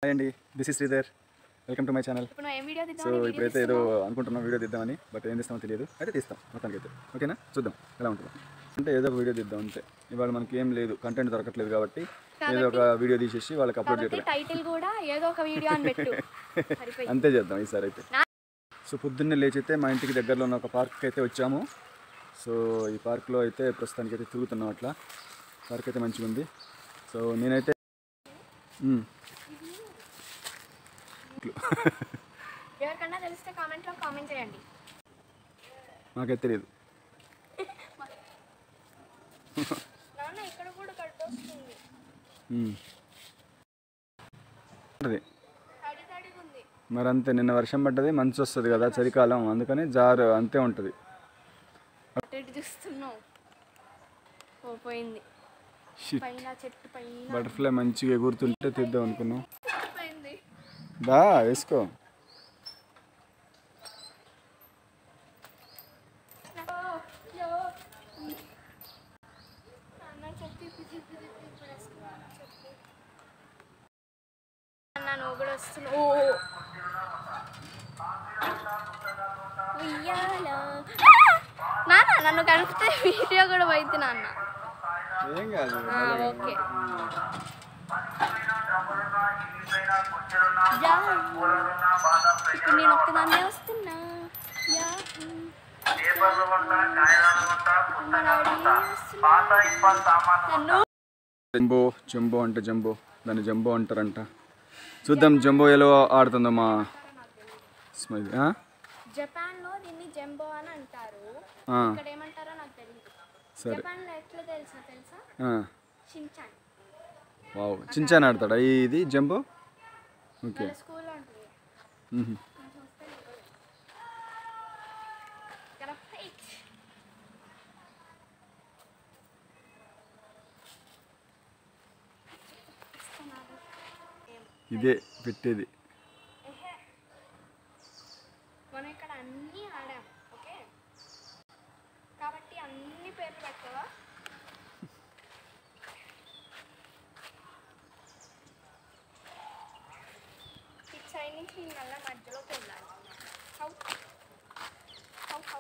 Hi అండి this is Sridhar welcome to my channel ఇప్పుడు నువ్వు ఏం వీడియో సో తీద్దాం ఇప్పుడైతే ఏదో అనుకుంటున్నాం వీడియో తీద్దామని బట్ ఏం తీస్తామో తెలియదు అయితే తీస్తాం మొత్తానికి అయితే ఓకేనా చూద్దాం ఎలా ఉంటుందో అంటే ఏదో ఒక వీడియో తీద్దాం అంతే ఇవాళ మనకి ఏం లేదు కంటెంట్ దొరకట్లేదు కాబట్టి ఏదో ఒక వీడియో తీసేసి వాళ్ళకి అప్లోడ్ కాబట్టి చేయడం టైటిల్ కూడా ఏదో ఒక వీడియో అని పెట్టు సరిపోయి అంతే చేద్దాం ఈసారి అయితే సో పొద్దున్నే లేచి అయితే మా ఇంటికి దగ్గరలో ఉన్న ఒక పార్క్ అయితే వచ్చాము సో ఈ పార్క్లో అయితే ప్రస్తుతానికి అయితే తిరుగుతున్నాం అట్లా పార్క్ అయితే మంచిగా ఉంది సో నేనైతే మ్మ్. ఎవరికన్నా తెలిస్తే కామెంట్లో కామెంట్ చేయండి నాకైతే తెలియదు నాన్న ఇక్కడ కూడా కట్టొస్తుంది మ్మ్. అది తడి తడిగా ఉంది మరి అంతే నిన్న వర్షం పడ్డది మంచు వస్తుంది కదా చలికాలం అందుకని జారు అంతే ఉంటుంది అటు ఇటు చూస్తున్నావు ఓ పోయింది షిట్ పైన చెట్టు పైన బటర్ఫ్లై మంచిగా ఎగురుతుంటే తీద్దాం అనుకున్నాం పోయింది దా వేసుకో యో. నాన్న చెప్పి చెప్పి చెప్పి చెప్పి ఇప్పుడు వేసుకున్నాను చెప్పు అన్న నువ్వు కూడా వస్తున్నావు ఓ ఉయ్యాల. ఆ! నాన్న నన్ను కలిపితే వీడియో కూడా పోయింది నాన్న ఏం కాదు ఆ, ఓకే యా. ఇప్పుడు నేను ఒక్కదాన్నే వస్తున్నా యా. అమ్మ డాడీ వస్తున్నా. నన్ను జంబో జంబో అంటే జంబో దాన్ని జంబో అంటారంట చూద్దాం జంబో ఎలా ఆడుతుందో మా స్మైల్ ఆ? జపాన్లో దీన్ని జంబో అని అంటారు ఆ, ఇక్కడ ఏమంటారో నాకు తెలియదు సరే జపాన్లో ఎట్లా తెలుసా తెలుసా ఆ, షిన్చాన్ వావ్ చించాన్ ఆడతాడా ఈ- ఇది జంబో ఓకే వాళ్ళ స్కూల్ ఉంటుంది మ్హూ. ఇక్కడ ఫైట్ ఇదే పెట్టేది మనం ఇక్కడ అన్నీ ఆడాం ఓకే కాబట్టి అన్ని పేర్లు పెట్టవా ఇటు సైడ్ నుంచి నేను మళ్ళీ మధ్యలోకి వెళ్ళాలి హౌ హౌ హౌ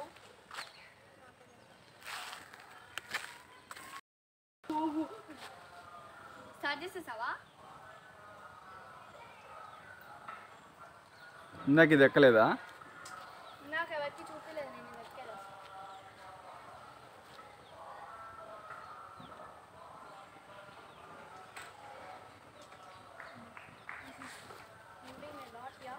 స్టార్ట్ చేసేసావా ఇందాక ఇది ఎక్కలేదా నాకు ఎవరికి చూపించలేదు నేను వెతకలేదు Moving a lot, yeah.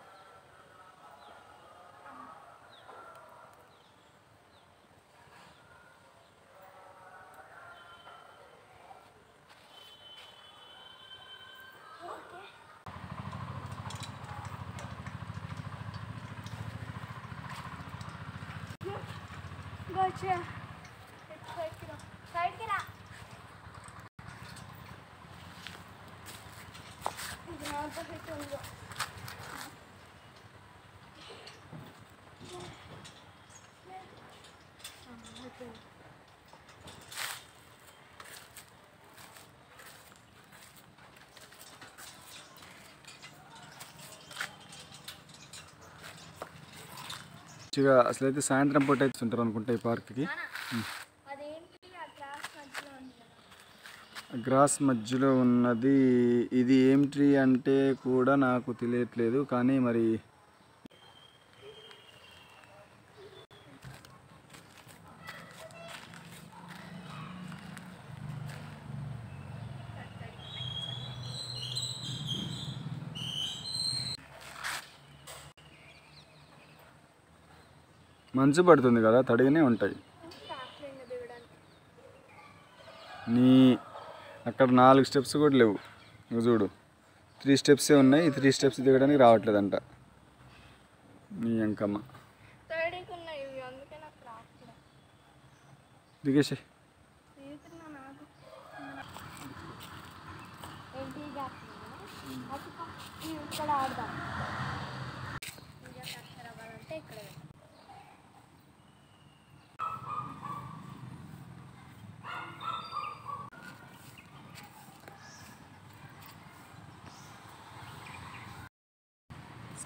Okay. Gotcha. Side కి రా. Side కి రా. ఇది నా పక్కకి ఉందో. మంచిగా అసలైతే సాయంత్రం పూట అయితే ఉంటారు అనుకుంటా ఈ పార్క్కి నాన్న, అదేంటి ఆ గ్లాస్ మధ్యలో ఉంది కదా. గ్రాస్ మధ్యలో ఉన్నది ఇది ఏం ట్రీ అంటే కూడా నాకు తెలియట్లేదు కానీ మరి మంచు పడుతుంది కదా తడిగానే ఉంటాయి ట్రాక్లింగ్ దిగడానికి నీ అక్కడ నాలుగు స్టెప్స్ కూడా లేవు నువ్వు చూడు త్రీ స్టెప్సే ఉన్నాయి ఈ త్రీ స్టెప్స్ దిగడానికి రావట్లేదంట నీ అంకమ్మ థర్డ్కి ఉన్నాయి ఇవి అందుకే నాకు రావట్లేదు దిగేసే తీస్తున్నా నాకు ఏంటి గ్యాప్ ఇక్కడ ఆడదాం ఇంకా కచ్చరా అవ్వాలంటే ఇక్కడ పెట్టాలి.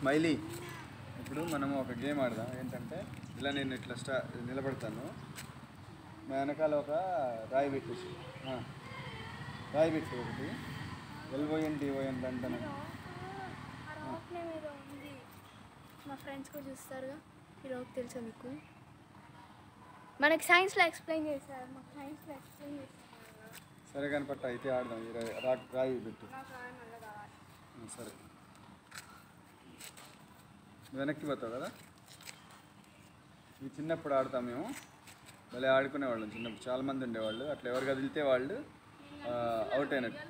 స్మైలీ ఇప్పుడు మనం ఒక గేమ్ ఆడదాం ఏంటంటే ఇలా నేను ఇట్లా స్టా నిలబడతాను మా వెనకాల ఒక రాయి పెట్టేసి ఆ, రాయి పెట్టి ఒకటి ఎల్ఓఎన్ డిఓఎన్ లండన్ అని. ఆ రాక్ నేమ్ ఏదో ఉంది మా ఫ్రెండ్స్ కూడా చూస్తారుగా ఈ రాక్ తెలుసా మీకు మనకి సైన్స్లో ఎక్స్ప్లెయిన్ చేశారు మాకు సైన్స్లో ఎక్స్ప్లెయిన్ చేశారు సరే కానీ పట్ట అయితే ఆడదాం ఈ రాయి రా- రాయి పెట్టు నాకు రాయి మళ్ళీ కావాలి ఆ, సరే వెనక్కి పోతావు కదా ఇవి చిన్నప్పుడు ఆడతాం మేము భలే ఆడుకునేవాళ్ళం చిన్నప్పుడు చాలామంది ఉండేవాళ్ళు అట్లా ఎవరు కదిలితే వాళ్ళు అవుట్ అయినట్టు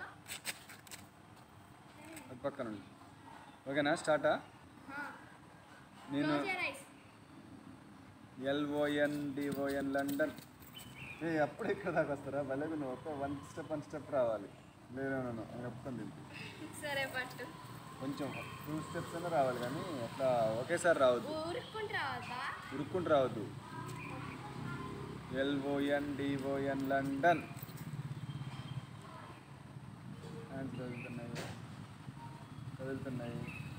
అది పక్కన ఉంది ఓకేనా స్టార్టా నేను Close your eyes. L O N D O N London ఏ అప్పుడు ఇక్కడ దాకా వస్తారా భలే నువ్వు ఒక వన్ స్టెప్ వన్ స్టెప్ రావాలి లేదు నేను చెప్తాను సరే పట్టు కొంచెం టూ స్టెప్స్ అయినా రావాలి కానీ అట్లా ఒకేసారి రావద్దు ఊరుకుంటూ రావద్దా ఉరుక్కుంటూ రావద్దు ఎల్ఓఎన్ డిఓఎన్ లండన్ హ్యాండ్స్ కదులుతున్నాయి కదులుతున్నాయి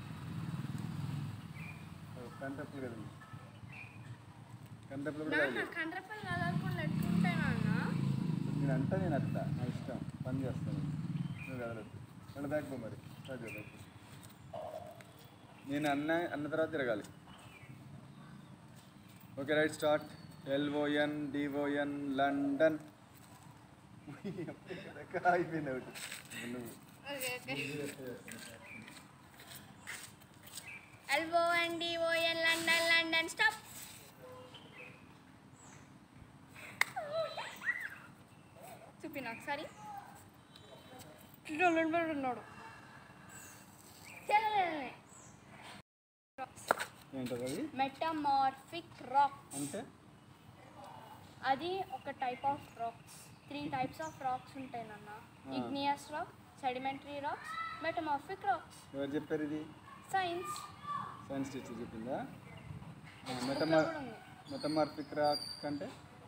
కంటప్పుడు కదండి కంటప్పుడు కూడా నాన్న కదిలేదు. కండ్రపల్లి కదలకుండా ఎట్టుకుంటే నాన్న నేను అంటా నేను అట్లా నా ఇష్టం పని చేస్తాను నువ్వు కదలద్దు మళ్ళీ బ్యాక్ పో మరి స్టార్ట్ చేయి బ్యాక్ పో. నేను అన్న అన్న తర్వాత తిరగాలి okay right start L O N D O N London అయిపోయింది ఒకటి నువ్వు okay okay L O and D O N London London stop చూపిన ఒకసారి ఉన్నాడు ఏంటది అది మెటమార్ఫిక్ రాక్ అంటే అది ఒక type of rocks three types of rocks ఉంటాయి నాన్న igneous rock sedimentary rocks metamorphic rocks ఎవరు చెప్పారు ఇది సైన్స్ సైన్స్ టీచర్ చెప్పిందా మెటమార్ మెటమార్ఫిక్ రాక్ అంటే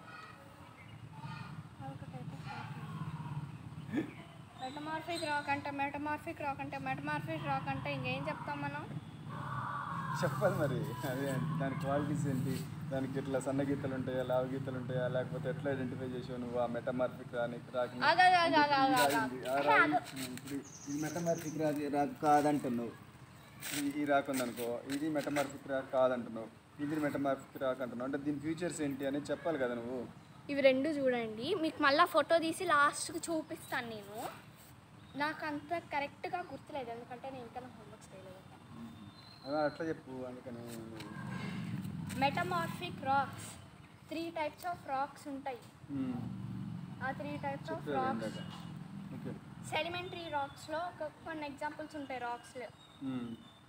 మెటమార్ఫిక్ రాక్ అంటే మెటమార్ఫిక్ రాక్ అంటే మెటమార్ఫిక్ రాక్ అంటే ఇంకేం చెప్తాం మనం చెప్పాలి మరి అదే దాని క్వాలిటీస్ ఏంటి దానికి ఇట్లా సన్న గీతలు ఉంటాయా లావు గీతలు ఉంటాయా లేకపోతే ఎట్లా ఐడెంటిఫై చేసావు నువ్వు ఆ మెటమార్ఫిక్ రాని రాకి ఆగు, ఆగు, ఆగు, ఆగు, ఆగు, ఆగు. రాయింది. ఆ రాయి ఇప్పుడు ఇది మెటమార్ఫిక్ రాకి రాక్ కాదంటున్నావు ఈ- ఈ రాక్ ఉందనుకో ఇది మెటమార్ఫిక్ రాక్ కాదంటున్నావు ఇది మెటమార్ఫిక్ రాక్ అంటున్నావు అంటే దీని ఫీచర్స్ ఏంటి అనేది చెప్పాలి కదా నువ్వు ఇవి రెండు చూడండి మీకు మళ్ళీ ఫోటో తీసి లాస్ట్కి చూపిస్తాను నేను నాకు అంత కరెక్ట్గా గుర్తులేదు ఎందుకంటే నేను ఇంకా హోంవర్క్ చేయలేదు అలా అట్లా చెప్పు అందుకని metamorphic rocks three types of rocks ఉంటాయి ఉమ్, ఆ త్రీ టైప్స్ ఆఫ్ చెప్పారు రాక్స్ ఇందాక ఓకే సెడిమెంటరీ రాక్స్లో ఒక కొన్ని ఎగ్జాంపుల్స్ ఉంటాయి రాక్స్లో ఉమ్,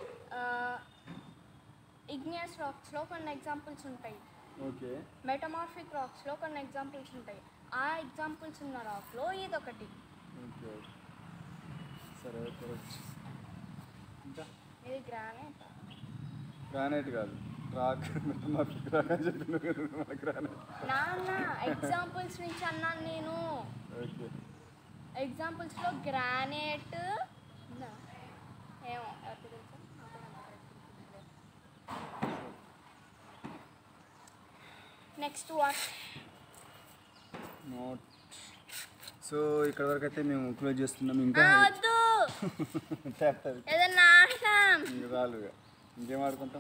ఇగ్నియస్ రాక్స్లో కొన్ని ఎగ్జాంపుల్స్ ఉంటాయి ఓకే మెటమార్ఫిక్ రాక్స్లో కొన్ని ఎగ్జాంపుల్స్ ఉంటాయి ఆ ఎగ్జాంపుల్స్ ఉన్న రాక్లో ఇదొకటి ఓకే ఓకే సరే ఓకే వచ్చి ఇంకా ఇది గ్రానైట్ గ్రానైట్ కాదు రాక్ మెటమార్ఫిక్ రాక్ అని చెప్పి నువ్వు మన గ్రానైట్ నాన్న ఎగ్జాంపుల్స్ నుంచి అన్నాను నేను ఓకే ఎగ్జాంపుల్స్లో గ్రానైట్ ఉందా? ఏమో ఎవరికి తెలుసా? నాకు కూడా అంత correct గుర్తులేదు. నెక్స్ట్ వాట్ నోట్ సో ఇక్కడ వరకు అయితే మేము క్లోజ్ చేస్తున్నాం ఇంకా వద్దు చేస్తుంది ఏదన్నా ఆడతాం ఇంకా చాలుగా ఇంకేం ఆడుకుంటాం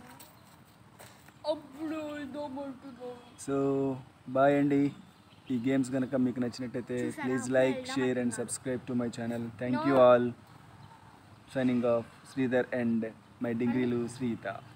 అప్పుడు ఇదో సో బాయ్ అండి ఈ గేమ్స్ కనుక మీకు నచ్చినట్టయితే please like share and subscribe to my channel thank you all signing off Sridhar and my డిగ్రీలు శ్రీత